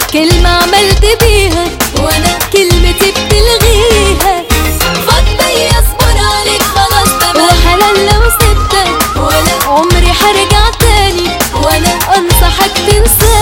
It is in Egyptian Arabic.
كلمة عملت بيها وانا كلمتي بتلغيها فضي اصبر عليك خلاص تمام وحلال لو سبتك ولا عمري حرجع تاني وانا انصحك تنساني